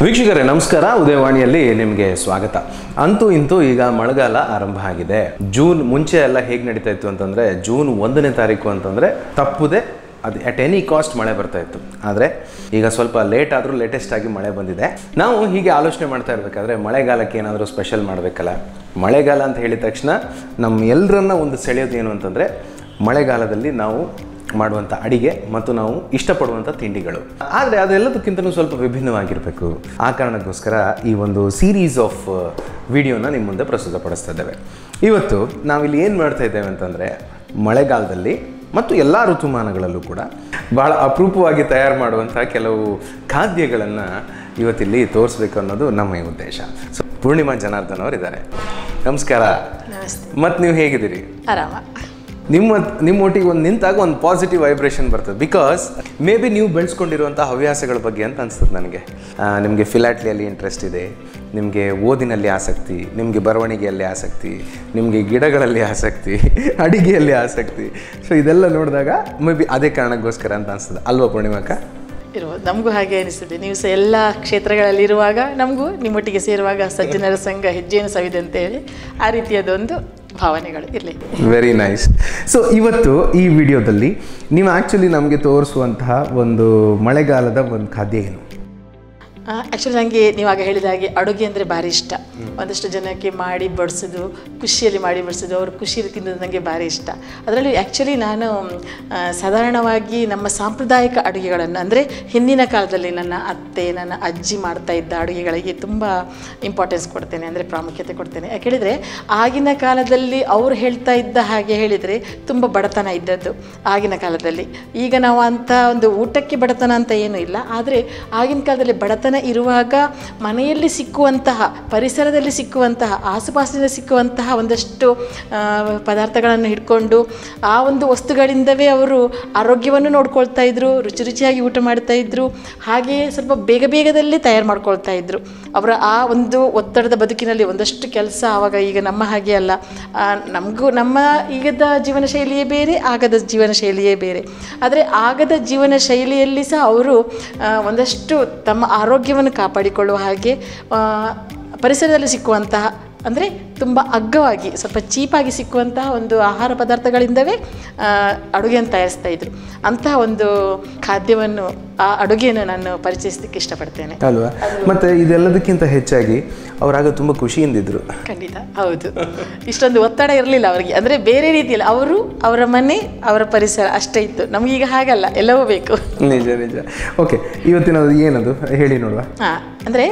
ವೀಕ್ಷಕರೇ ನಮಸ್ಕಾರ ಉದಯವಾಣಿಯಲ್ಲಿ ನಿಮಗೆ ಸ್ವಾಗತ ಅಂತೂ ಇಂತೂ ಈಗ ಮಳೆಗಾಲ ಆರಂಭ ಆಗಿದೆ ಜೂನ್ ಮುಂಚೆ ಎಲ್ಲ ಹೇಗೆ ನಡೀತಾ ಇತ್ತು ಅಂತಂದರೆ ಜೂನ್ ಒಂದನೇ ತಾರೀಕು ಅಂತಂದರೆ ತಪ್ಪದೆ ಅದು ಅಟ್ ಎನಿ ಕಾಸ್ಟ್ ಮಳೆ ಬರ್ತಾ ಇತ್ತು ಆದರೆ ಈಗ ಸ್ವಲ್ಪ ಲೇಟ್ ಆದರೂ ಲೇಟೆಸ್ಟ್ ಆಗಿ ಮಳೆ ಬಂದಿದೆ ನಾವು ಹೀಗೆ ಆಲೋಚನೆ ಮಾಡ್ತಾ ಇರಬೇಕಾದ್ರೆ ಮಳೆಗಾಲಕ್ಕೆ ಏನಾದರೂ ಸ್ಪೆಷಲ್ ಮಾಡಬೇಕಲ್ಲ ಮಳೆಗಾಲ ಅಂತ ಹೇಳಿದ ತಕ್ಷಣ ನಮ್ಮ ಎಲ್ಲರನ್ನ ಒಂದು ಸೆಳೆಯೋದು ಏನು ಅಂತಂದರೆ ಮಳೆಗಾಲದಲ್ಲಿ ನಾವು ಮಾಡುವಂಥ ಅಡಿಗೆ ಮತ್ತು ನಾವು ಇಷ್ಟಪಡುವಂಥ ತಿಂಡಿಗಳು ಆದರೆ ಅದೆಲ್ಲದಕ್ಕಿಂತಲೂ ಸ್ವಲ್ಪ ವಿಭಿನ್ನವಾಗಿರಬೇಕು ಆ ಕಾರಣಕ್ಕೋಸ್ಕರ ಈ ಒಂದು ಸೀರೀಸ್ ಆಫ್ ವಿಡಿಯೋನ ನಿಮ್ಮ ಮುಂದೆ ಪ್ರಸ್ತುತಪಡಿಸ್ತಾ ಇದ್ದೇವೆ ಇವತ್ತು ನಾವಿಲ್ಲಿ ಏನು ಮಾಡ್ತಾ ಇದ್ದೇವೆ ಅಂತಂದರೆ ಮಳೆಗಾಲದಲ್ಲಿ ಮತ್ತು ಎಲ್ಲ ಋತುಮಾನಗಳಲ್ಲೂ ಕೂಡ ಬಹಳ ಅಪರೂಪವಾಗಿ ತಯಾರು ಮಾಡುವಂಥ ಕೆಲವು ಖಾದ್ಯಗಳನ್ನು ಇವತ್ತಿಲ್ಲಿ ತೋರಿಸ್ಬೇಕು ಅನ್ನೋದು ನಮ್ಮ ಈ ಉದ್ದೇಶ ಸೊ ಪೂರ್ಣಿಮಾ ಜನಾರ್ದನ್ ಅವರಿದ್ದಾರೆ ನಮಸ್ಕಾರ ನಮಸ್ತೆ ಮತ್ತು ನೀವು ಹೇಗಿದ್ದೀರಿ ಆರಾಮ ನಿಮ್ಮ ನಿಮ್ಮೊಟ್ಟಿಗೆ ಒಂದು ನಿಂತಾಗ ಒಂದು ಪಾಸಿಟಿವ್ ವೈಬ್ರೇಷನ್ ಬರ್ತದೆ ಬಿಕಾಸ್ ಮೇ ಬಿ ನೀವು ಬೆಳೆಸ್ಕೊಂಡಿರುವಂಥ ಹವ್ಯಾಸಗಳ ಬಗ್ಗೆ ಅಂತ ಅನ್ಸ್ತದೆ ನನಗೆ ನಿಮಗೆ ಫಿಲಾಟ್ಲಿಯಲ್ಲಿ ಇಂಟ್ರೆಸ್ಟ್ ಇದೆ ನಿಮಗೆ ಓದಿನಲ್ಲಿ ಆಸಕ್ತಿ ನಿಮಗೆ ಬರವಣಿಗೆಯಲ್ಲಿ ಆಸಕ್ತಿ ನಿಮಗೆ ಗಿಡಗಳಲ್ಲಿ ಆಸಕ್ತಿ ಅಡಿಗೆಯಲ್ಲಿ ಆಸಕ್ತಿ ಸೊ ಇದೆಲ್ಲ ನೋಡಿದಾಗ ಮೇ ಬಿ ಅದೇ ಕಾರಣಕ್ಕೋಸ್ಕರ ಅಂತ ಅನ್ಸ್ತದೆ ಅಲ್ವಾ ಪೂರ್ಣಿಮಾಕ ಇರ್ಬೋದು ನಮಗೂ ಹಾಗೆ ಅನಿಸ್ತದೆ ನೀವು ಸಹ ಎಲ್ಲ ಕ್ಷೇತ್ರಗಳಲ್ಲಿ ಇರುವಾಗ ನಮಗೂ ನಿಮ್ಮೊಟ್ಟಿಗೆ ಸೇರುವಾಗ ಸಜ್ಜನರ ಸಂಘ ಹೆಜ್ಜೆಯನ್ನು ಸವಿದೆ ಅಂತ ಹೇಳಿ ಆ ರೀತಿಯದೊಂದು ಭಾವನೆಗಳು ಇರಲಿ ವೆರಿ ನೈಸ್ ಸೊ ಇವತ್ತು ಈ ವಿಡಿಯೋದಲ್ಲಿ ನೀವು ಆ್ಯಕ್ಚುಲಿ ನಮಗೆ ತೋರಿಸುವಂತಹ ಒಂದು ಮಳೆಗಾಲದ ಒಂದು ಖಾದ್ಯ ಏನು ಆ್ಯಕ್ಚುಲಿ ನನಗೆ ನೀವಾಗ ಹೇಳಿದ ಹಾಗೆ ಅಡುಗೆ ಅಂದರೆ ಭಾರಿ ಇಷ್ಟ ಒಂದಷ್ಟು ಜನಕ್ಕೆ ಮಾಡಿ ಬಡಿಸೋದು ಖುಷಿಯಲ್ಲಿ ಮಾಡಿ ಬಡಿಸೋದು ಅವ್ರು ಖುಷಿಯಲ್ಲಿ ತಿನ್ನೋದು ನನಗೆ ಭಾರಿ ಇಷ್ಟ ಅದರಲ್ಲಿ ಆ್ಯಕ್ಚುಲಿ ನಾನು ಆ, ಸಾಧಾರಣವಾಗಿ ನಮ್ಮ ಸಾಂಪ್ರದಾಯಿಕ ಅಡುಗೆಗಳನ್ನು ಅಂದರೆ ಹಿಂದಿನ ಕಾಲದಲ್ಲಿ ನನ್ನ ಅತ್ತೆ ನನ್ನ ಅಜ್ಜಿ ಮಾಡ್ತಾ ಇದ್ದ ಅಡುಗೆಗಳಿಗೆ ತುಂಬ ಇಂಪಾರ್ಟೆನ್ಸ್ ಕೊಡ್ತೇನೆ ಅಂದರೆ ಪ್ರಾಮುಖ್ಯತೆ ಕೊಡ್ತೇನೆ ಯಾಕೆ ಹೇಳಿದರೆ ಆಗಿನ ಕಾಲದಲ್ಲಿ ಅವ್ರು ಹೇಳ್ತಾ ಇದ್ದ ಹಾಗೆ ಹೇಳಿದರೆ ತುಂಬ ಬಡತನ ಇದ್ದದ್ದು ಆಗಿನ ಕಾಲದಲ್ಲಿ ಈಗ ನಾವು ಅಂಥ ಒಂದು ಊಟಕ್ಕೆ ಬಡತನ ಅಂತ ಏನೂ ಇಲ್ಲ ಆದರೆ ಆಗಿನ ಕಾಲದಲ್ಲಿ ಬಡತನ ಇರುವಾಗ ಮನೆಯಲ್ಲಿ ಸಿಕ್ಕುವಂತಹ ಪರಿಸರದಲ್ಲಿ ಸಿಕ್ಕುವಂತಹ ಆಸುಪಾಸಿನಲ್ಲಿ ಸಿಕ್ಕುವಂತಹ ಒಂದಷ್ಟು ಆ, ಪದಾರ್ಥಗಳನ್ನು ಹಿಡ್ಕೊಂಡು ಆ ಒಂದು ವಸ್ತುಗಳಿಂದವೇ ಅವರು ಆರೋಗ್ಯವನ್ನು ನೋಡ್ಕೊಳ್ತಾ ಇದ್ರು ರುಚಿ ರುಚಿಯಾಗಿ ಊಟ ಮಾಡ್ತಾ ಇದ್ರು ಹಾಗೆಯೇ ಸ್ವಲ್ಪ ಬೇಗ ಬೇಗದಲ್ಲೇ ತಯಾರು ಮಾಡ್ಕೊಳ್ತಾ ಇದ್ರು ಅವರ ಆ ಒಂದು ಒತ್ತಡದ ಬದುಕಿನಲ್ಲಿ ಒಂದಷ್ಟು ಕೆಲಸ ಆವಾಗ ಈಗ ನಮ್ಮ ಹಾಗೆ ಅಲ್ಲ ಆ, ನಮಗೂ ನಮ್ಮ ಈಗದ ಜೀವನ ಶೈಲಿಯೇ ಬೇರೆ ಆಗದ ಜೀವನ ಶೈಲಿಯೇ ಬೇರೆ ಆದರೆ ಆಗದ ಜೀವನ ಶೈಲಿಯಲ್ಲಿ ಸಹ ಅವರು ಆ, ಒಂದಷ್ಟು ತಮ್ಮ ಆರೋಗ್ಯವನ್ನು ಕಾಪಾಡಿಕೊಳ್ಳುವ ಹಾಗೆ ಆ, ಪರಿಸರದಲ್ಲಿ ಸಿಕ್ಕುವಂತಹ ಅಂದರೆ ತುಂಬ ಅಗ್ಗವಾಗಿ ಸ್ವಲ್ಪ ಚೀಪಾಗಿ ಸಿಕ್ಕುವಂತಹ ಒಂದು ಆಹಾರ ಪದಾರ್ಥಗಳಿಂದವೇ ಆ, ಅಡುಗೆಯನ್ನು ತಯಾರಿಸ್ತಾ ಇದ್ರು ಅಂತಹ ಒಂದು ಖಾದ್ಯವನ್ನು ಆ ಅಡುಗೆಯನ್ನು ನಾನು ಪರಿಚಯಿಸಲಿಕ್ಕೆ ಇಷ್ಟಪಡ್ತೇನೆ ಅಲ್ವಾ ಮತ್ತೆ ಇದೆಲ್ಲದಕ್ಕಿಂತ ಹೆಚ್ಚಾಗಿ ಅವರಾಗ ತುಂಬ ಖುಷಿಯಿಂದಿದ್ರು ಖಂಡಿತ ಹೌದು ಇಷ್ಟೊಂದು ಒತ್ತಡ ಇರಲಿಲ್ಲ ಅವರಿಗೆ ಅಂದರೆ ಬೇರೆ ರೀತಿಯಲ್ಲಿ ಅವರು ಅವರ ಮನೆ ಅವರ ಪರಿಸರ ಅಷ್ಟೇ ಇತ್ತು ನಮಗೀಗ ಹಾಗಲ್ಲ ಎಲ್ಲವೂ ಬೇಕು ನಿಜ ನಿಜ ಓಕೆ ಇವತ್ತಿನದು ಏನದು ಹೇಳಿ ನೋಡುವ ಹಾಂ ಅಂದರೆ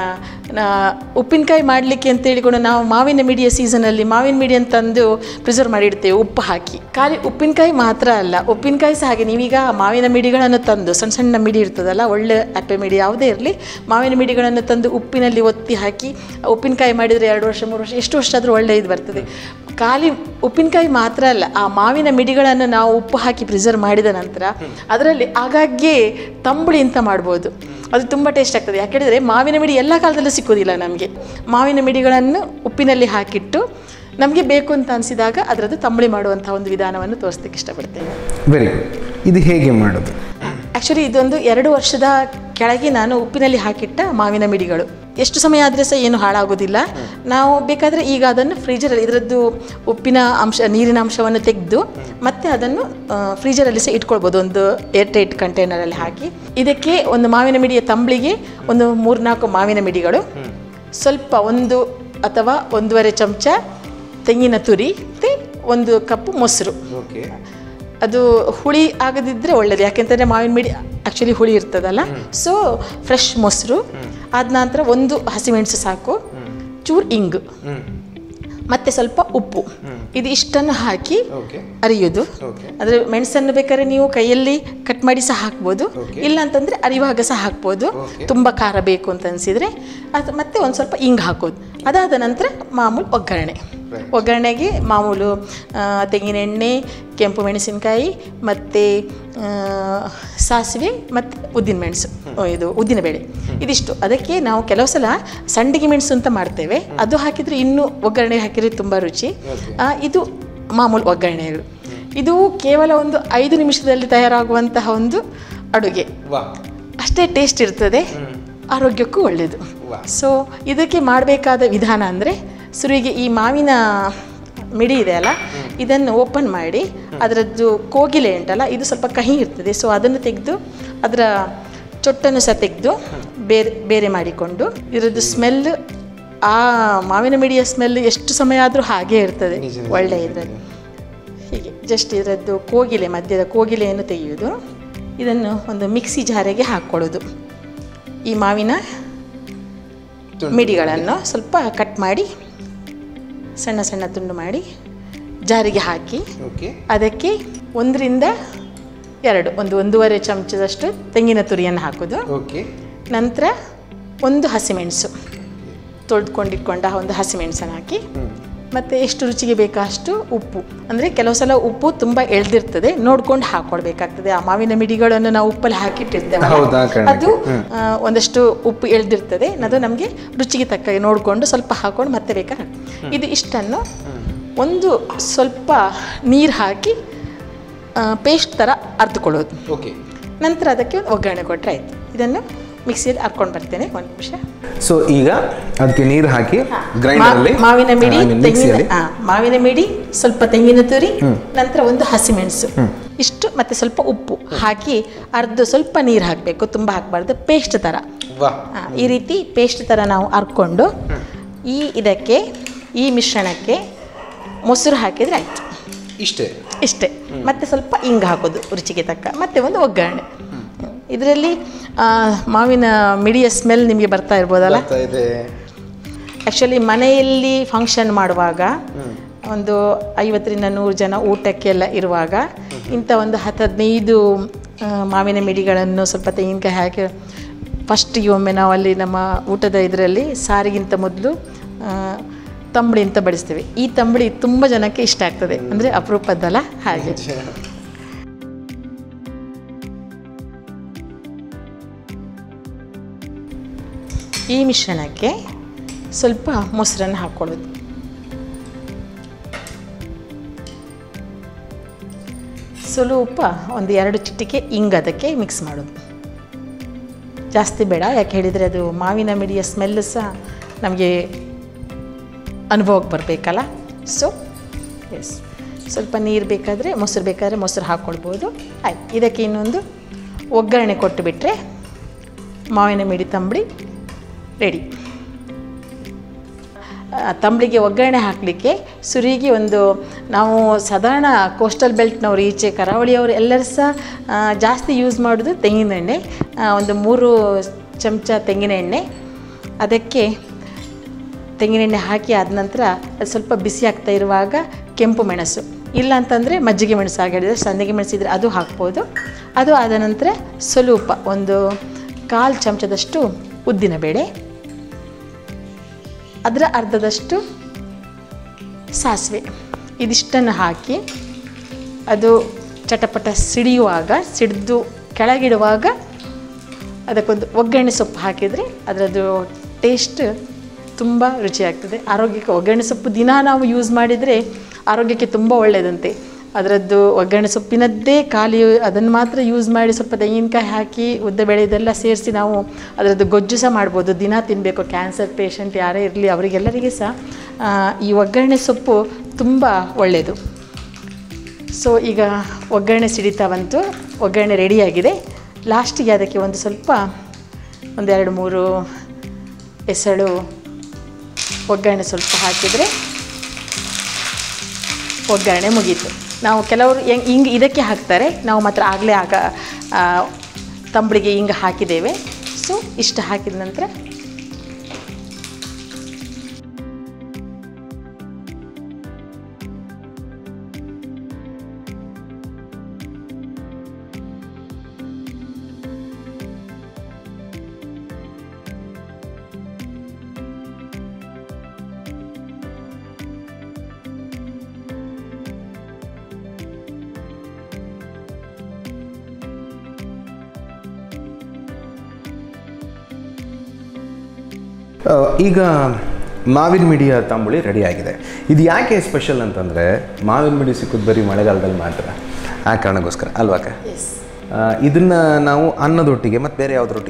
ಉಪ್ಪಿನಕಾಯಿ ಮಾಡಲಿಕ್ಕೆ ಅಂತ ಹೇಳಿಕೊಂಡು ನಾವು ಮಾವಿನ ಮಿಡಿಯ ಸೀಸನಲ್ಲಿ ಮಾವಿನ ಮಿಡಿ ಅಂತಂದು ಪ್ರಿಸರ್ವ್ ಮಾಡಿಡ್ತೇವೆ ಉಪ್ಪು ಹಾಕಿ ಖಾಲಿ ಉಪ್ಪಿನಕಾಯಿ ಮಾತ್ರ ಅಲ್ಲ ಉಪ್ಪಿನಕಾಯಿ ಸಹ ಹಾಗೆ ನೀವೀಗ ಮಾವಿನ ಮಿಡಿಗಳನ್ನು ತಂದು ಸಣ್ಣ ಸಣ್ಣ ಮಿಡಿ ಇರ್ತದಲ್ಲ ಒಳ್ಳೆ ಅಪ್ಪೆ ಮಿಡಿ ಯಾವುದೇ ಇರಲಿ ಮಾವಿನ ಮಿಡಿಗಳನ್ನು ತಂದು ಉಪ್ಪಿನಲ್ಲಿ ಒತ್ತಿ ಹಾಕಿ ಉಪ್ಪಿನಕಾಯಿ ಮಾಡಿದರೆ ಎರಡು ವರ್ಷ ಮೂರು ವರ್ಷ ಎಷ್ಟು ವರ್ಷ ಆದರೂ ಒಳ್ಳೆ ಇದು ಬರ್ತದೆ ಖಾಲಿ ಉಪ್ಪಿನಕಾಯಿ ಮಾತ್ರ ಅಲ್ಲ ಆ ಮಾವಿನ ಮಿಡಿಗಳನ್ನು ನಾವು ಉಪ್ಪು ಹಾಕಿ ಪ್ರಿಸರ್ವ್ ಮಾಡಿದ ನಂತರ ಅದರಲ್ಲಿ ಆಗಾಗ್ಗೆ ತಂಬುಳಿ ಅಂತ ಮಾಡ್ಬೋದು ಅದು ತುಂಬ ಟೇಸ್ಟ್ ಆಗ್ತದೆ ಯಾಕೆ ಹೇಳಿದರೆ ಮಾವಿನ ಮಿಡಿ ಎಲ್ಲ ಕಾಲದಲ್ಲೂ ಸಿಕ್ಕೋದಿಲ್ಲ ನಮಗೆ ಮಾವಿನ ಮಿಡಿಗಳನ್ನು ಉಪ್ಪಿನಲ್ಲಿ ಹಾಕಿಟ್ಟು ನಮಗೆ ಬೇಕು ಅಂತ ಅನಿಸಿದಾಗ ಅದರದ್ದು ತಂಬಳಿ ಮಾಡುವಂಥ ಒಂದು ವಿಧಾನವನ್ನು ತೋರಿಸ್ಲಿಕ್ಕೆ ಇಷ್ಟಪಡ್ತೇನೆ ವೆರಿ ಗುಡ್ ಇದು ಹೇಗೆ ಮಾಡೋದು ಆ್ಯಕ್ಚುಲಿ ಇದೊಂದು ಎರಡು ವರ್ಷದ ಕೆಳಗೆ ನಾನು ಉಪ್ಪಿನಲ್ಲಿ ಹಾಕಿಟ್ಟ ಮಾವಿನ ಮಿಡಿಗಳು ಎಷ್ಟು ಸಮಯ ಆದರೆ ಸಹ ಏನು ಹಾಳಾಗೋದಿಲ್ಲ ನಾವು ಬೇಕಾದರೆ ಈಗ ಅದನ್ನು ಫ್ರೀಜರಲ್ಲಿ ಇದರದ್ದು ಉಪ್ಪಿನ ಅಂಶ ನೀರಿನ ಅಂಶವನ್ನು ತೆಗೆದು ಮತ್ತೆ ಅದನ್ನು ಆ, ಫ್ರೀಜರಲ್ಲಿ ಸಹ ಇಟ್ಕೊಳ್ಬೋದು ಒಂದು ಏರ್ ಟೈಟ್ ಕಂಟೈನರಲ್ಲಿ ಹಾಕಿ ಇದಕ್ಕೆ ಒಂದು ಮಾವಿನ ಮಿಡಿಯ ತಂಬಳಿಗೆ ಒಂದು ಮೂರ್ನಾಲ್ಕು ಮಾವಿನ ಮಿಡಿಗಳು ಸ್ವಲ್ಪ ಒಂದು ಅಥವಾ ಒಂದೂವರೆ ಚಮಚ ತೆಂಗಿನ ತುರಿ ಮತ್ತು ಒಂದು ಕಪ್ಪು ಮೊಸರು ಓಕೆ ಅದು ಹುಳಿ ಆಗದಿದ್ದರೆ ಒಳ್ಳೆಯದು ಯಾಕೆಂತಂದರೆ ಮಾವಿನ ಮಿಡಿ ಆ್ಯಕ್ಚುಲಿ ಹುಳಿ ಇರ್ತದಲ್ಲ ಸೊ ಫ್ರೆಶ್ ಮೊಸರು ಆದ ನಂತರ ಒಂದು ಹಸಿಮೆಣಸು ಸಾಕು ಚೂರು ಇಂಗು ಮತ್ತು ಸ್ವಲ್ಪ ಉಪ್ಪು ಇದು ಇಷ್ಟನ್ನು ಹಾಕಿ ಓಕೆ ಅರಿಯೋದು ಓಕೆ ಅಂದರೆ ಮೆಣಸನ್ನು ಬೇಕಾದ್ರೆ ನೀವು ಕೈಯಲ್ಲಿ ಕಟ್ ಮಾಡಿ ಸಹ ಹಾಕ್ಬೋದು ಇಲ್ಲ ಅಂತಂದರೆ ಅರಿವಾಗ ಸಹ ಹಾಕ್ಬೋದು ತುಂಬ ಖಾರ ಬೇಕು ಅಂತ ಅನಿಸಿದರೆ ಅದು ಮತ್ತೆ ಒಂದು ಸ್ವಲ್ಪ ಇಂಗ್ ಹಾಕೋದು ಅದಾದ ನಂತರ ಮಾಮೂಲು ಒಗ್ಗರಣೆ ಒಗ್ಗರಣೆಗೆ ಮಾಮೂಲು ಆ, ತೆಂಗಿನ ಎಣ್ಣೆ ಕೆಂಪು ಮೆಣಸಿನಕಾಯಿ ಮತ್ತು ಸಾಸಿವೆ ಮತ್ತು ಉದ್ದಿನ ಮೆಣಸು ಓ, ಇದು ಉದ್ದಿನಬೇಳೆ ಇದಿಷ್ಟು ಅದಕ್ಕೆ ನಾವು ಕೆಲವು ಸಲ ಸಂಡಿಗೆ ಮೆಣಸು ಅಂತ ಮಾಡ್ತೇವೆ ಅದು ಹಾಕಿದರೆ ಇನ್ನೂ ಒಗ್ಗರಣೆ ಹಾಕಿದರೆ ತುಂಬ ರುಚಿ ಆ, ಇದು ಮಾಮೂಲು ಒಗ್ಗರಣೆಗಳು ಇದು ಕೇವಲ ಒಂದು ಐದು ನಿಮಿಷದಲ್ಲಿ ತಯಾರಾಗುವಂತಹ ಒಂದು ಅಡುಗೆ ವಾ ಅಷ್ಟೇ ಟೇಸ್ಟ್ ಇರ್ತದೆ ಆರೋಗ್ಯಕ್ಕೂ ಒಳ್ಳೆಯದು ವಾ. ಸೊ ಇದಕ್ಕೆ ಮಾಡಬೇಕಾದ ವಿಧಾನ ಅಂದರೆ ಸುರಿಗೆ ಈ ಮಾವಿನ ಮಿಡಿ ಇದೆ ಅಲ್ಲ ಇದನ್ನು ಓಪನ್ ಮಾಡಿ ಅದರದ್ದು ಕೋಗಿಲೆ ಉಂಟಲ್ಲ ಇದು ಸ್ವಲ್ಪ ಕಹಿ ಇರ್ತದೆ ಸೊ ಅದನ್ನು ತೆಗೆದು ಅದರ ಚೊಟ್ಟನ್ನು ಸಹ ತೆಗೆದು ಬೇರೆ ಬೇರೆ ಮಾಡಿಕೊಂಡು ಇದರದ್ದು ಸ್ಮೆಲ್ ಆ ಮಾವಿನ ಮಿಡಿಯ ಸ್ಮೆಲ್ ಎಷ್ಟು ಸಮಯ ಆದರೂ ಹಾಗೇ ಇರ್ತದೆ ಒಳ್ಳೆ ಇದರಲ್ಲಿ ಹೀಗೆ ಜಸ್ಟ್ ಇದರದ್ದು ಕೋಗಿಲೆ ಮಧ್ಯದ ಕೋಗಿಲೆಯನ್ನು ತೆಗೆಯುವುದು ಇದನ್ನು ಒಂದು ಮಿಕ್ಸಿ ಜಾರಿಗೆ ಹಾಕ್ಕೊಳ್ಳೋದು ಈ ಮಾವಿನ ಮಿಡಿಗಳನ್ನು ಸ್ವಲ್ಪ ಕಟ್ ಮಾಡಿ ಸಣ್ಣ ಸಣ್ಣ ತುಂಡು ಮಾಡಿ ಜಾರಿಗೆ ಹಾಕಿ ಓಕೆ ಅದಕ್ಕೆ ಒಂದರಿಂದ ಎರಡು ಒಂದು ಒಂದೂವರೆ ಚಮಚದಷ್ಟು ತೆಂಗಿನ ತುರಿಯನ್ನು ಹಾಕೋದು ಓಕೆ ನಂತರ ಒಂದು ಹಸಿಮೆಣಸು ತೊಳೆದುಕೊಂಡಿಟ್ಕೊಂಡ ಒಂದು ಹಸಿಮೆಣಸನ್ನು ಹಾಕಿ ಮತ್ತು ಎಷ್ಟು ರುಚಿಗೆ ಬೇಕಷ್ಟು ಉಪ್ಪು ಅಂದರೆ ಕೆಲವು ಸಲ ಉಪ್ಪು ತುಂಬ ಎಳ್ದಿರ್ತದೆ ನೋಡ್ಕೊಂಡು ಹಾಕ್ಕೊಳ್ಬೇಕಾಗ್ತದೆ ಆ ಮಾವಿನ ಮಿಡಿಗಳನ್ನು ನಾವು ಉಪ್ಪಲ್ಲಿ ಹಾಕಿಟ್ಟಿರ್ತೇವೆ ಹೌದಾ, ಕಣಕ್ಕೆ. ಅದು ಆ, ಒಂದಷ್ಟು ಉಪ್ಪು ಎಳ್ದಿರ್ತದೆ ಅದು ನಮಗೆ ರುಚಿಗೆ ತಕ್ಕ ನೋಡಿಕೊಂಡು ಸ್ವಲ್ಪ ಹಾಕೊಂಡು ಮತ್ತೆ ಬೇಕಾ ಇದು ಇಷ್ಟನ್ನು ಒಂದು ಸ್ವಲ್ಪ ನೀರು ಹಾಕಿ ಪೇಸ್ಟ್ ಥರ ಅರ್ದುಕೊಳ್ಳೋದು ಓಕೆ ನಂತರ ಅದಕ್ಕೆ ಒಂದು ಒಗ್ಗರಣೆ ಕೊಟ್ಟರೆ ಆಯಿತು ಇದನ್ನು ಮಿಕ್ಸಿಯಲ್ಲಿ ಹಾಕ್ಕೊಂಡು ಬರ್ತೇನೆ ಒಂದು ನಿಮಿಷ ಸೊ ಈಗ ಅದಕ್ಕೆ ನೀರು ಹಾಕಿ ಗ್ರೈಂಡರಲ್ಲಿ ಮಾ- ಮಾವಿನ ಮಿಡಿ ತೆಂಗಿನ ಮಿಕ್ಸಿಯಲ್ಲಿ ಆ, ಮಾವಿನ ಮಿಡಿ ಸ್ವಲ್ಪ ತೆಂಗಿನ ತುರಿ ನಂತರ ಒಂದು ಹಸಿಮೆಣಸು ಇಷ್ಟು ಮತ್ತೆ ಸ್ವಲ್ಪ ಉಪ್ಪು ಹಾಕಿ ಅರ್ಧ ಸ್ವಲ್ಪ ನೀರು ಹಾಕಬೇಕು ತುಂಬ ಹಾಕಬಾರ್ದು ಪೇಸ್ಟ್ ಥರ ವಾ ಆ, ಈ ರೀತಿ ಪೇಸ್ಟ್ ಥರ ನಾವು ಹರ್ಕೊಂಡು ಈ ಇದಕ್ಕೆ ಈ ಮಿಶ್ರಣಕ್ಕೆ ಮೊಸರು ಹಾಕಿದರೆ ಆಯಿತು ಇಷ್ಟೇ ಇಷ್ಟೇ ಮತ್ತೆ ಸ್ವಲ್ಪ ಇಂಗು ಹಾಕೋದು ರುಚಿಗೆ ತಕ್ಕ ಮತ್ತೆ ಒಂದು ಒಗ್ಗರಣೆ ಇದರಲ್ಲಿ ಮಾವಿನ ಮಿಡಿಯ ಸ್ಮೆಲ್ ನಿಮಗೆ ಬರ್ತಾ ಇರ್ಬೋದಲ್ಲ ಬರ್ತಾ ಇದೆ ಆ್ಯಕ್ಚುಲಿ ಮನೆಯಲ್ಲಿ ಫಂಕ್ಷನ್ ಮಾಡುವಾಗ ಒಂದು ಐವತ್ತರಿಂದ ನೂರು ಜನ ಊಟಕ್ಕೆಲ್ಲ ಇರುವಾಗ ಇಂಥ ಒಂದು ಹತ್ತು ಹದಿನೈದು ಆ, ಮಾವಿನ ಮಿಡಿಗಳನ್ನು ಸ್ವಲ್ಪ ತೆಂಗಿನಕಾಯಿ ಹಾಕಿ ಫಸ್ಟಿಗೆ ಒಮ್ಮೆ ನಾವು ಅಲ್ಲಿ ನಮ್ಮ ಊಟದ ಇದರಲ್ಲಿ ಸಾರಿಗಿಂತ ಮೊದಲು ತಂಬಳಿ ಅಂತ ಬಡಿಸ್ತೇವೆ ಈ ತಂಬಳಿ ತುಂಬ ಜನಕ್ಕೆ ಇಷ್ಟ ಆಗ್ತದೆ ಅಂದರೆ ಅಪರೂಪದ್ದಲ್ಲ ಹಾಗೆ ಈ ಮಿಶ್ರಣಕ್ಕೆ ಸ್ವಲ್ಪ ಮೊಸರನ್ನು ಹಾಕ್ಕೊಳ್ಳೋದು ಸ್ವಲ್ಪ ಒಂದು ಎರಡು ಚಿಟಿಕೆ ಇಂಗ್ ಅದಕ್ಕೆ ಮಿಕ್ಸ್ ಮಾಡೋದು ಜಾಸ್ತಿ ಬೇಡ ಯಾಕೆ ಹೇಳಿದರೆ ಅದು ಮಾವಿನ ಮಿಡಿಯ ಸ್ಮೆಲ್ ಸಹ ನಮಗೆ ಅನುಭವಕ್ಕೆ ಬರಬೇಕಲ್ಲ ಸೊ ಎಸ್ ಸ್ವಲ್ಪ ನೀರು ಬೇಕಾದರೆ ಮೊಸರು ಬೇಕಾದರೆ ಮೊಸರು ಹಾಕ್ಕೊಳ್ಬೋದು ಆಯ್ತು ಇದಕ್ಕೆ ಇನ್ನೊಂದು ಒಗ್ಗರಣೆ ಕೊಟ್ಟು ಬಿಟ್ಟರೆ ಮಾವಿನ ಮಿಡಿ ತಂಬಳಿ ರೆಡಿ ಆ, ತಂಬಳಿಗೆ ಒಗ್ಗರಣೆ ಹಾಕಲಿಕ್ಕೆ ಸುರಿಗೆ ಒಂದು ನಾವು ಸಾಧಾರಣ ಕೋಸ್ಟಲ್ ಬೆಲ್ಟ್ನವರು ಈಚೆ ಕರಾವಳಿಯವರು ಎಲ್ಲರೂ ಸಹ ಆ, ಜಾಸ್ತಿ ಯೂಸ್ ಮಾಡೋದು ತೆಂಗಿನ ಎಣ್ಣೆ ಆ, ಒಂದು ಮೂರು ಚಮಚ ತೆಂಗಿನ ಎಣ್ಣೆ ಅದಕ್ಕೆ ತೆಂಗಿನ ಎಣ್ಣೆ ಹಾಕಿ ಆದ ನಂತರ ಅದು ಸ್ವಲ್ಪ ಬಿಸಿ ಆಗ್ತಾ ಇರುವಾಗ ಕೆಂಪು ಮೆಣಸು ಇಲ್ಲ ಅಂತಂದರೆ ಮಜ್ಜಿಗೆ ಮೆಣಸು ಹಾಗೆ ಹೇಳಿದರೆ ಸಂದಿಗೆ ಮೆಣಸಿದ್ರೆ ಅದು ಹಾಕ್ಬೋದು ಅದು ಆದ ನಂತರ ಸ್ವಲ್ಪ ಒಂದು ಕಾಲು ಚಮಚದಷ್ಟು ಉದ್ದಿನಬೇಳೆ ಅದರ ಅರ್ಧದಷ್ಟು ಸಾಸಿವೆ ಇದಿಷ್ಟನ್ನು ಹಾಕಿ ಅದು ಚಟಪಟ ಸಿಡಿಯುವಾಗ ಸಿಡಿದು ಕೆಳಗಿಡುವಾಗ ಅದಕ್ಕೊಂದು ಒಗ್ಗರಣೆ ಸೊಪ್ಪು ಹಾಕಿದರೆ ಅದರದ್ದು ಟೇಸ್ಟ್ ತುಂಬ ರುಚಿಯಾಗ್ತದೆ ಆರೋಗ್ಯಕ್ಕೆ ಒಗ್ಗರಣೆ ಸೊಪ್ಪು ದಿನ ನಾವು ಯೂಸ್ ಮಾಡಿದರೆ ಆರೋಗ್ಯಕ್ಕೆ ತುಂಬ ಒಳ್ಳೆಯದಂತೆ ಅದರದ್ದು ಒಗ್ಗರಣೆ ಸೊಪ್ಪಿನದ್ದೇ ಖಾಲಿ ಅದನ್ನು ಮಾತ್ರ ಯೂಸ್ ಮಾಡಿ ಸ್ವಲ್ಪ ತೆಂಗಿನಕಾಯಿ ಹಾಕಿ ಉದ್ದಬೇಳೆ ಇದೆಲ್ಲ ಸೇರಿಸಿ ನಾವು ಅದರದ್ದು ಗೊಜ್ಜು ಸಹ ಮಾಡ್ಬೋದು ದಿನ ತಿನ್ನಬೇಕು ಕ್ಯಾನ್ಸರ್ ಪೇಷಂಟ್ ಯಾರೇ ಇರಲಿ ಅವರಿಗೆಲ್ಲರಿಗೆ ಸಹ ಆ, ಈ ಒಗ್ಗರಣೆ ಸೊಪ್ಪು ತುಂಬ ಒಳ್ಳೆಯದು ಸೊ ಈಗ ಒಗ್ಗರಣೆ ಸಿಡಿತಾ ಬಂತು ಒಗ್ಗರಣೆ ರೆಡಿಯಾಗಿದೆ ಲಾಸ್ಟಿಗೆ ಅದಕ್ಕೆ ಒಂದು ಸ್ವಲ್ಪ ಒಂದೆರಡು ಮೂರು ಎಸಳು ಒಗ್ಗರಣೆ ಸ್ವಲ್ಪ ಹಾಕಿದರೆ ಒಗ್ಗರಣೆ ಮುಗೀತು ನಾವು ಕೆಲವರು ಹೆಂಗ್ ಹಿಂಗೆ ಇದಕ್ಕೆ ಹಾಕ್ತಾರೆ ನಾವು ಮಾತ್ರ ಆಗಲೇ ಆಗ ಆ, ತಂಬಳಿಗೆ ಹಿಂಗೆ ಹಾಕಿದ್ದೇವೆ ಸೊ ಇಷ್ಟು ಹಾಕಿದ ನಂತರ ಆ, ಈಗ ಮಾವಿನ ಮಿಡಿಯ ತಂಬುಳಿ ರೆಡಿ ಆಗಿದೆ ಇದು ಯಾಕೆ ಸ್ಪೆಷಲ್ ಅಂತಂದರೆ ಮಾವಿನ ಮಿಡಿ ಸಿಕ್ಕೋದು ಬರೀ ಮಳೆಗಾಲದಲ್ಲಿ ಮಾತ್ರ ಆ ಕಾರಣಕ್ಕೋಸ್ಕರ ಅಲ್ವಾಕ ಎಸ್ ಇದನ್ನು ನಾವು ಅನ್ನದೊಟ್ಟಿಗೆ ಮತ್ತು ಬೇರೆ ಯಾವುದ್ರೊಟ್ಟಿಗೆ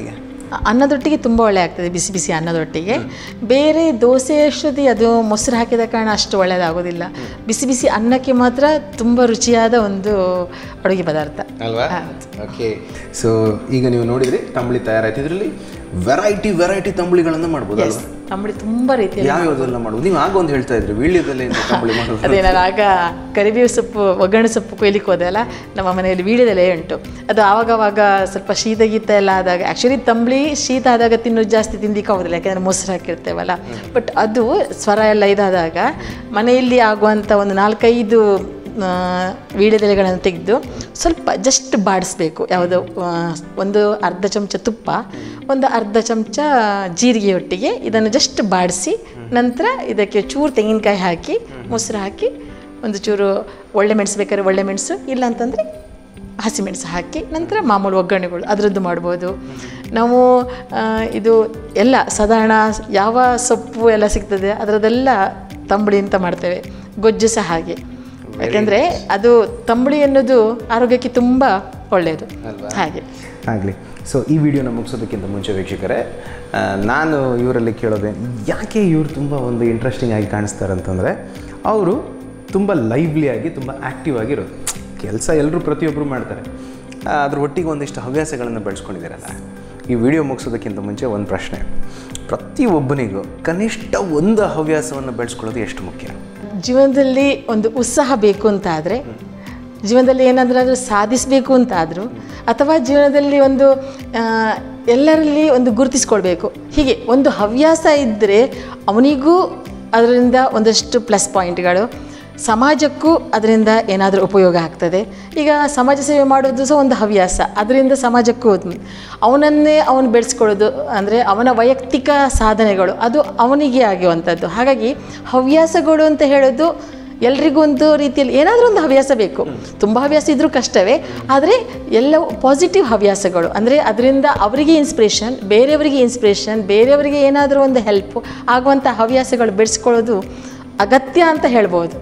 ಅನ್ನದೊಟ್ಟಿಗೆ ತುಂಬ ಒಳ್ಳೆ ಆಗ್ತದೆ ಬಿಸಿ ಬಿಸಿ ಅನ್ನದೊಟ್ಟಿಗೆ ಬೇರೆ ದೋಸೆ ಅಷ್ಟೊತ್ತಿಗೆ ಅದು ಮೊಸರು ಹಾಕಿದ ಕಾರಣ ಅಷ್ಟು ಒಳ್ಳೆಯದಾಗೋದಿಲ್ಲ ಬಿಸಿ ಬಿಸಿ ಅನ್ನಕ್ಕೆ ಮಾತ್ರ ತುಂಬ ರುಚಿಯಾದ ಒಂದು ಅಡುಗೆ ಪದಾರ್ಥ ಅಲ್ವಾ ಓಕೆ ಸೊ ಈಗ ನೀವು ನೋಡಿದ್ರಿ ತಂಬಳಿ ತಯಾರಾಯ್ತು ಇದರಲ್ಲಿ ವೆರೈಟಿ ವೆರೈಟಿ ತಂಬಳಿಗಳನ್ನು ಮಾಡ್ಬೋದು ಅಲ್ವಾ ತಂಬಳಿ ತುಂಬ ರೀತಿಯಲ್ಲಿ ಯಾವ್ಯಾವ್ದೆಲ್ಲ ಮಾಡ್ಬೋದು ನೀವು ಆಗ ಒಂದು ಹೇಳ್ತಾ ಇದ್ರಿ ವೀಳ್ಯದಲ್ಲೇ ತಂಬಳಿ ಮಾಡೋದು ಅದೇ ನಾನು ಆಗ ಕರಿಬೇವು ಸೊಪ್ಪು ಒಗ್ಗರಣೆ ಸೊಪ್ಪು ಕೊಯ್ಲಿಕ್ಕೆ ಹೋದೆ ಅಲ್ಲ ನಮ್ಮ ಮನೆಯಲ್ಲಿ ವೀಳ್ಯದೆಲೆ ಉಂಟು ಅದು ಆವಾಗವಾಗ ಸ್ವಲ್ಪ ಶೀತ ಗೀತ ಎಲ್ಲ ಆದಾಗ ಆ್ಯಕ್ಚುಲಿ ತಂಬಳಿ ಶೀತ ಆದಾಗ ತಿನ್ನೋದು ಜಾಸ್ತಿ ತಿಂದಿಕ್ಕೆ ಆಗೋದಿಲ್ಲ ಯಾಕೆಂದರೆ ಮೊಸರು ಹಾಕಿರ್ತೇವಲ್ಲ ಬಟ್ ಅದು ಸ್ವರ ಎಲ್ಲ ಇದಾದಾಗ ಮನೆಯಲ್ಲಿ ಆಗುವಂಥ ಒಂದು ನಾಲ್ಕೈದು ಆ, ವೀಳ್ಯದೆಲೆಗಳನ್ನು ತೆಗೆದು ಸ್ವಲ್ಪ ಜಸ್ಟ್ ಬಾಡಿಸ್ಬೇಕು ಯಾವುದು ಆ, ಒಂದು ಅರ್ಧ ಚಮಚ ತುಪ್ಪ ಒಂದು ಅರ್ಧ ಚಮಚ ಜೀರಿಗೆ ಒಟ್ಟಿಗೆ ಇದನ್ನು ಜಸ್ಟ್ ಬಾಡಿಸಿ ನಂತರ ಇದಕ್ಕೆ ಚೂರು ತೆಂಗಿನಕಾಯಿ ಹಾಕಿ ಮೊಸರು ಹಾಕಿ ಒಂದು ಚೂರು ಒಳ್ಳೆ ಮೆಣಸು ಬೇಕಾದ್ರೆ ಒಳ್ಳೆ ಮೆಣಸು ಇಲ್ಲ ಅಂತಂದರೆ ಹಸಿಮೆಣಸು ಹಾಕಿ ನಂತರ ಮಾಮೂಲು ಒಗ್ಗರಣೆಗಳು ಅದರದ್ದು ಮಾಡ್ಬೋದು ನಾವು ಆ, ಇದು ಎಲ್ಲ ಸಾಧಾರಣ ಯಾವ ಸೊಪ್ಪು ಎಲ್ಲ ಸಿಗ್ತದೆ ಅದರದ್ದೆಲ್ಲ ತಂಬಳಿ ಅಂತ ಮಾಡ್ತೇವೆ ಗೊಜ್ಜು ಸಹ ಹಾಗೆ ಯಾಕೆಂದರೆ ಅದು ತಂಬಳಿ ಅನ್ನೋದು ಆರೋಗ್ಯಕ್ಕೆ ತುಂಬ ಒಳ್ಳೆಯದು ಹಾಗೆ ಆಗಲಿ ಸೊ ಈ ವಿಡಿಯೋನ ಮುಗಿಸೋದಕ್ಕಿಂತ ಮುಂಚೆ ವೀಕ್ಷಕರೇ ಆ, ನಾನು ಇವರಲ್ಲಿ ಕೇಳೋದೆ ಯಾಕೆ ಇವರು ತುಂಬ ಒಂದು ಇಂಟ್ರೆಸ್ಟಿಂಗ್ ಆಗಿ ಕಾಣಿಸ್ತಾರೆ ಅಂತಂದರೆ ಅವರು ತುಂಬ ಲೈವ್ಲಿಯಾಗಿ ತುಂಬ ಆ್ಯಕ್ಟಿವ್ ಆಗಿರೋದು ಕೆಲಸ ಎಲ್ಲರೂ ಪ್ರತಿಯೊಬ್ಬರು ಮಾಡ್ತಾರೆ ಆ, ಅದ್ರ ಒಟ್ಟಿಗೆ ಒಂದಿಷ್ಟು ಹವ್ಯಾಸಗಳನ್ನು ಬೆಳೆಸ್ಕೊಂಡಿದ್ದೀರಲ್ಲ ಈ ವಿಡಿಯೋ ಮುಗಿಸೋದಕ್ಕಿಂತ ಮುಂಚೆ ಒಂದು ಪ್ರಶ್ನೆ ಪ್ರತಿಯೊಬ್ಬನಿಗೂ ಕನಿಷ್ಠ ಒಂದು ಹವ್ಯಾಸವನ್ನು ಬೆಳೆಸ್ಕೊಳ್ಳೋದು ಎಷ್ಟು ಮುಖ್ಯ ಜೀವನದಲ್ಲಿ ಒಂದು ಉತ್ಸಾಹ ಬೇಕು ಅಂತ ಆದರೆ ಜೀವನದಲ್ಲಿ ಏನಾದರೂ ಸಾಧಿಸಬೇಕು ಅಂತ ಆದರೂ ಅಥವಾ ಜೀವನದಲ್ಲಿ ಒಂದು ಆ, ಎಲ್ಲರಲ್ಲಿ ಒಂದು ಗುರುತಿಸ್ಕೊಳ್ಬೇಕು ಹೀಗೆ ಒಂದು ಹವ್ಯಾಸ ಇದ್ದರೆ ಅವನಿಗೂ ಅದರಿಂದ ಒಂದಷ್ಟು ಪ್ಲಸ್ ಪಾಯಿಂಟ್ಗಳು ಸಮಾಜಕ್ಕೂ ಅದರಿಂದ ಏನಾದರೂ ಉಪಯೋಗ ಆಗ್ತದೆ ಈಗ ಸಮಾಜ ಸೇವೆ ಮಾಡೋದು ಸಹ ಒಂದು ಹವ್ಯಾಸ ಅದರಿಂದ ಸಮಾಜಕ್ಕೂ ಒಂದು- ಅವನನ್ನೇ ಅವನು ಬೆಳೆಸ್ಕೊಳ್ಳೋದು ಅಂದರೆ ಅವನ ವೈಯಕ್ತಿಕ ಸಾಧನೆಗಳು ಅದು ಅವನಿಗೆ ಆಗುವಂಥದ್ದು ಹಾಗಾಗಿ ಹವ್ಯಾಸಗಳು ಅಂತ ಹೇಳೋದು ಎಲ್ರಿಗೂ ಒಂದು ರೀತಿಯಲ್ಲಿ ಏನಾದರೂ ಒಂದು ಹವ್ಯಾಸ ಬೇಕು ತುಂಬ ಹವ್ಯಾಸ ಇದ್ರೂ ಕಷ್ಟವೇ ಆದರೆ ಎಲ್ಲವೂ ಪಾಸಿಟಿವ್ ಹವ್ಯಾಸಗಳು ಅಂದರೆ ಅದರಿಂದ ಅವರಿಗೆ ಇನ್ಸ್ಪಿರೇಷನ್ ಬೇರೆಯವರಿಗೆ ಇನ್ಸ್ಪಿರೇಷನ್ ಬೇರೆಯವರಿಗೆ ಏನಾದರೂ ಒಂದು ಹೆಲ್ಪ್ ಆಗುವಂಥ ಹವ್ಯಾಸಗಳು ಬೆಳೆಸ್ಕೊಳ್ಳೋದು ಅಗತ್ಯ ಅಂತ ಹೇಳ್ಬೋದು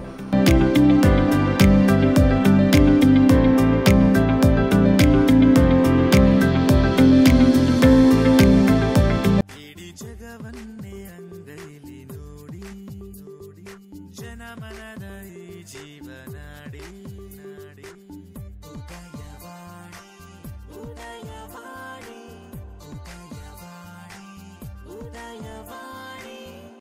ಇಡೀ ಜಗವನ್ನೇ ಅಂಗೈಲಿ ನೋಡಿ ನೋಡಿ ಜನಮನದ ಈ ಜೀವನಾಡಿ